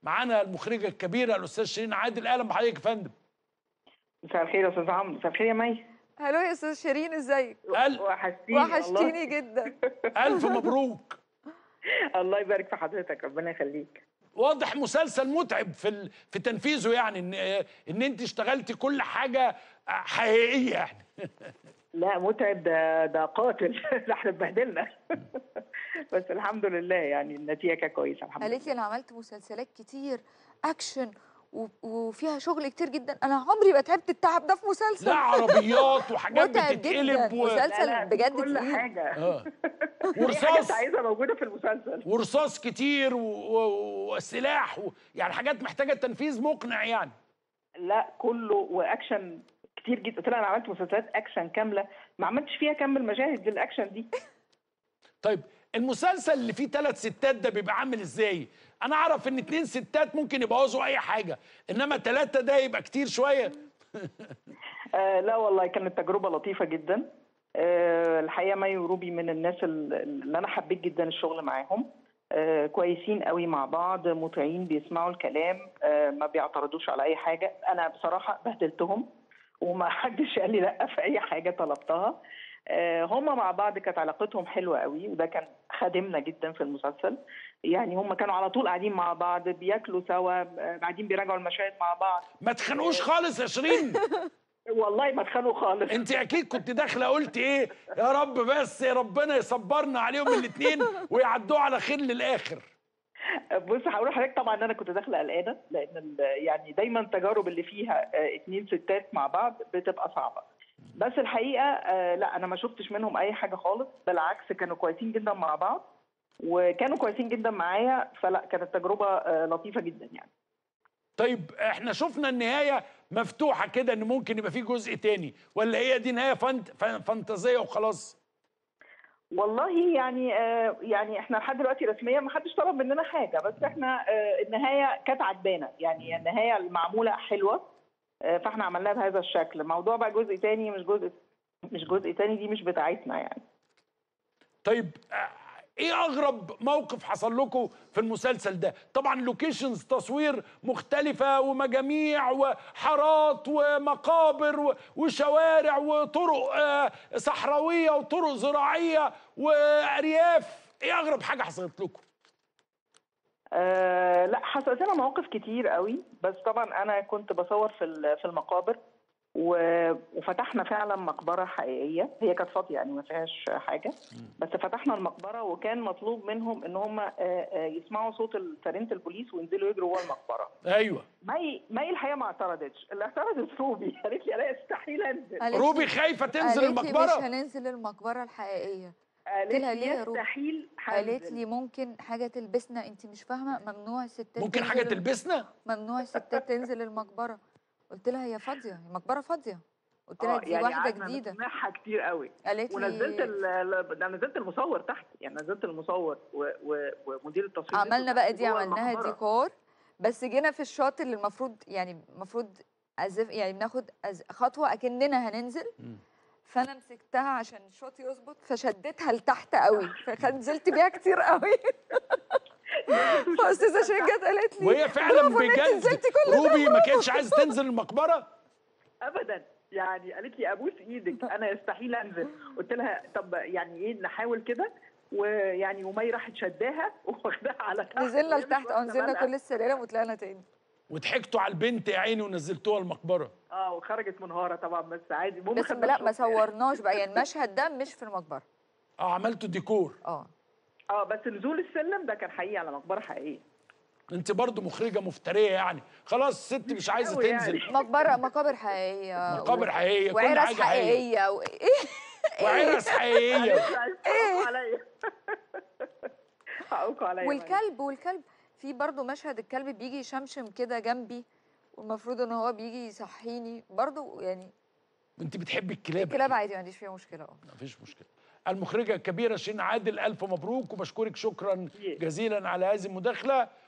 معانا المخرجه الكبيره الاستاذ شيرين عادل اهلا بحضرتك يا فندم مساء الخير يا استاذ عمرو مساء الخير يا مي هلو يا استاذ شيرين ازيك أل- وحشتيني والله. وحشتيني جدا الف مبروك الله يبارك في حضرتك ربنا يخليك واضح مسلسل متعب في ال... في تنفيذه يعني ان ان انت اشتغلتي كل حاجه حقيقيه يعني لا متعب ده ده قاتل ده احنا اتبهدلنا بس الحمد لله يعني النتيجه كانت كويسه الحمد لله قالت لي انا عملت مسلسلات كتير اكشن و... وفيها شغل كتير جدا انا عمري ما تعبت التعب ده في مسلسل لا عربيات وحاجات متعب بتتقلب جدا و... مسلسل لا، لا، بجد كل تقيل. حاجه اه في حاجه ورصاص انت عايزها موجوده في المسلسل ورصاص كتير و... و... وسلاح و... يعني حاجات محتاجه تنفيذ مقنع يعني لا كله واكشن كتير جدا قلت لها انا عملت مسلسلات اكشن كامله ما عملتش فيها كم المشاهد دي الاكشن دي طيب المسلسل اللي فيه ثلاث ستات ده بيبقى عامل ازاي؟ انا اعرف ان اتنين ستات ممكن يبوظوا اي حاجه انما ثلاثه ده يبقى كتير شويه آه لا والله كانت تجربة لطيفة جدا آه الحقيقة مي وروبي من الناس ال- اللي أنا حبيت جدا الشغل معاهم آه كويسين قوي مع بعض مطيعين بيسمعوا الكلام آه ما بيعترضوش على أي حاجة أنا بصراحة بهدلتهم وما حدش قال لي لا في أي حاجة طلبتها آه هما مع بعض كانت علاقتهم حلوة قوي وده كان خادمنا جدا في المسلسل يعني هما كانوا على طول قاعدين مع بعض بياكلوا سوا آه، قاعدين بيراجعوا المشاهد مع بعض ما تخنقوش خالص يا شيرين والله ما اتخانقوا خالص انت اكيد كنت داخله قلت ايه يا رب بس يا ربنا يصبرنا عليهم الاثنين ويعدوا على خير للاخر بص هقول لحضرتك طبعا ان انا كنت داخله قلقانه لان ال- يعني دايما التجارب اللي فيها آه، اتنين ستات مع بعض بتبقى صعبه بس الحقيقه آه، لا انا ما شفتش منهم اي حاجه خالص بالعكس كانوا كويسين جدا مع بعض وكانوا كويسين جدا معايا فلا كانت تجربه آه، لطيفه جدا يعني طيب احنا شفنا النهايه مفتوحه كده ان ممكن يبقى في جزء تاني ولا هي دي نهايه فانت فان- فانتازيه وخلاص والله يعني آه، يعني احنا لحد دلوقتي رسميا ما حدش طلب مننا حاجه بس احنا آه، النهايه كانت عجبانا يعني النهايه المعموله حلوه آه، فاحنا عملناها بهذا الشكل موضوع بقى جزء تاني مش جزء مش جزء تاني دي مش بتاعتنا يعني طيب آه، ايه اغرب موقف حصل لكم في المسلسل ده طبعا لوكيشنز تصوير مختلفة ومجاميع وحارات ومقابر و- وشوارع وطرق آه، صحراوية وطرق زراعية وارياف ايه اغرب حاجة حصلت لكم آه لا حصلت لنا مواقف كتير قوي بس طبعا انا كنت بصور في ال- في المقابر و- وفتحنا فعلا مقبره حقيقيه هي كانت فاضيه يعني ما فيهاش حاجه بس فتحنا المقبره وكان مطلوب منهم ان هم آه، آه، يسمعوا صوت سرينه البوليس وينزلوا يجروا جوه المقبره ايوه مي مي الحقيقه ما اعترضتش اللي اعترضت روبي قالت لي انا استحيل انزل قالت روبي لي- خايفة تنزل قالت لي مش المقبرة هننزل المقبره الحقيقيه قالت لها لي ليه يا روبي؟ يستحيل قالت هنزل. لي ممكن حاجه تلبسنا انت مش فاهمه ممنوع الستات ممكن تنزل حاجة الم- تلبسنا ممنوع الستات تنزل المقبره قلت لها هي فاضيه هي مقبره فاضيه قلت آه، لها دي يعني واحده قعدنا جديده نسمعها كتير قوي قالت ونزلت لي ال- ال- ده نزلت المصور تحت يعني نزلت المصور و... و... ومدير التصوير عملنا نزلوا بقى تحت دي جوه عملناها المقبرة. ديكور بس جينا في الشوط اللي المفروض يعني المفروض أزف يعني بناخد أز خطوه اكننا هننزل فانا مسكتها عشان الشوط يظبط فشدتها لتحت قوي فنزلت بيها كتير قوي فاستاذه شيرين جت قالت لي وهي فعلا برافو إن أنت بجد نزلتي كل ده، روبي ما كانتش عايزة تنزل المقبرة ابدا يعني قالت لي ابوس ايدك انا يستحيل انزل قلت لها طب يعني ايه نحاول كده ويعني ومي راحت شداها واخداها على تحت نزلنا وهي مش لتحت اه واخدة نزلنا بالها. كل السلالم وطلعنا تاني وضحكتوا على البنت يا عيني ونزلتوها المقبرة اه وخرجت منهاره طبعا بس عادي المهم بس خدنا لا ما الشوط. صورناش بقى يعني المشهد ده مش في المقبره اه عملتوا ديكور اه اه بس نزول السلم ده كان حقيقي على مقبره حقيقيه انت برضو مخرجه مفتريه يعني خلاص الست مش عايزه أوي يعني. تنزل مقبره مقابر حقيقيه مقابر حقيقيه كل وعرس حاجه حقيقيه حقيقيه و... ايه وعرس حقيقيه حقوقوا عليا حقوقوا عليا والكلب والكلب في برضه مشهد الكلب بيجي يشمشم كده جنبي والمفروض ان هو بيجي يصحيني برضه يعني انت بتحبي الكلاب الكلاب عادي ما عنديش فيها مشكله اه مفيش مشكله المخرجه الكبيره شيرين عادل الف مبروك وبشكرك شكرا جزيلا على هذه المداخله